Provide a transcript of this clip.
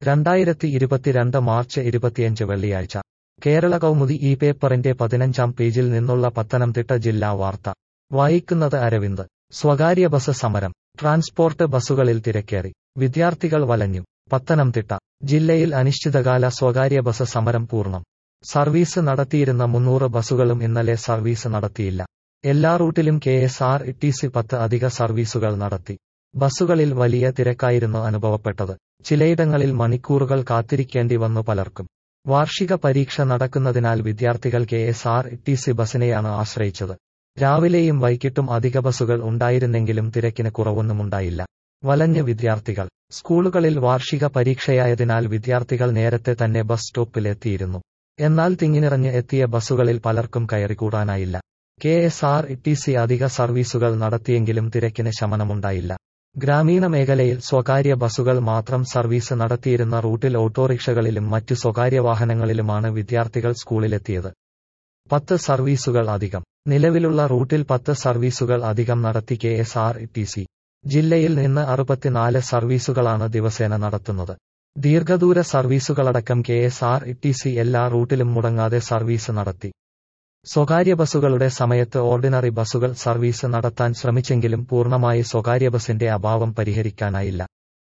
രണ്ടായിരത്തി ഇരുപത്തിരണ്ട് മാർച്ച് ഇരുപത്തിയഞ്ച് വെള്ളിയാഴ്ച കേരള കൗമുദി ഈ പേപ്പറിന്റെ പതിനഞ്ചാം പേജിൽ നിന്നുള്ള പത്തനംതിട്ട ജില്ലാ വാർത്ത വായിക്കുന്നത് അരവിന്ദ് സ്വകാര്യ ബസ് സമരം ട്രാൻസ്പോർട്ട് ബസ്സുകളിൽ തിരക്കേറി വിദ്യാർത്ഥികൾ വലഞ്ഞു പത്തനംതിട്ട ജില്ലയിൽ അനിശ്ചിതകാല സ്വകാര്യ ബസ് സമരം പൂർണ്ണം സർവീസ് നടത്തിയിരുന്ന മുന്നൂറ് ബസ്സുകളും ഇന്നലെ സർവീസ് നടത്തിയില്ല എല്ലാ റൂട്ടിലും K S R T C പത്ത് അധിക സർവീസുകൾ നടത്തി ബസ്സുകളിൽ വലിയ തിരക്കായിരുന്നു അനുഭവപ്പെട്ടത് ചിലയിടങ്ങളിൽ മണിക്കൂറുകൾ കാത്തിരിക്കേണ്ടി വന്നു പലർക്കും വാർഷിക പരീക്ഷ നടക്കുന്നതിനാൽ വിദ്യാർത്ഥികൾ K S R T C ബസിനെയാണ് ആശ്രയിച്ചത് രാവിലെയും വൈകിട്ടും അധിക ബസ്സുകൾ ഉണ്ടായിരുന്നെങ്കിലും തിരക്കിന് കുറവൊന്നുമുണ്ടായില്ല വലഞ്ഞ് വിദ്യാർത്ഥികൾ സ്കൂളുകളിൽ വാർഷിക പരീക്ഷയായതിനാൽ വിദ്യാർത്ഥികൾ നേരത്തെ തന്നെ ബസ് സ്റ്റോപ്പിലെത്തിയിരുന്നു എന്നാൽ തിങ്ങിനിറഞ്ഞ് എത്തിയ ബസ്സുകളിൽ പലർക്കും കയറിക്കൂടാനായില്ല K S R T C അധിക സർവീസുകൾ നടത്തിയെങ്കിലും തിരക്കിന് ശമനമുണ്ടായില്ല ഗ്രാമീണ മേഖലയിൽ സ്വകാര്യ ബസ്സുകൾ മാത്രം സർവീസ് നടത്തിയിരുന്ന റൂട്ടിൽ ഓട്ടോറിക്ഷകളിലും മറ്റു സ്വകാര്യ വാഹനങ്ങളിലുമാണ് വിദ്യാർത്ഥികൾ സ്കൂളിലെത്തിയത് പത്ത് സർവീസുകൾ അധികം നിലവിലുള്ള റൂട്ടിൽ പത്ത് സർവീസുകൾ അധികം നടത്തി K S R T C ജില്ലയിൽ നിന്ന് അറുപത്തിനാല് സർവീസുകളാണ് ദിവസേന നടത്തുന്നത് ദീർഘദൂര സർവീസുകളടക്കം K S R T C എല്ലാ റൂട്ടിലും മുടങ്ങാതെ സർവീസ് നടത്തി സ്വകാര്യ ബസ്സുകളുടെ സമയത്ത് ഓർഡിനറി ബസ്സുകൾ സർവീസ് നടത്താൻ ശ്രമിച്ചെങ്കിലും പൂർണ്ണമായി സ്വകാര്യ ബസിന്റെ അഭാവം പരിഹരിക്കാനായില്ല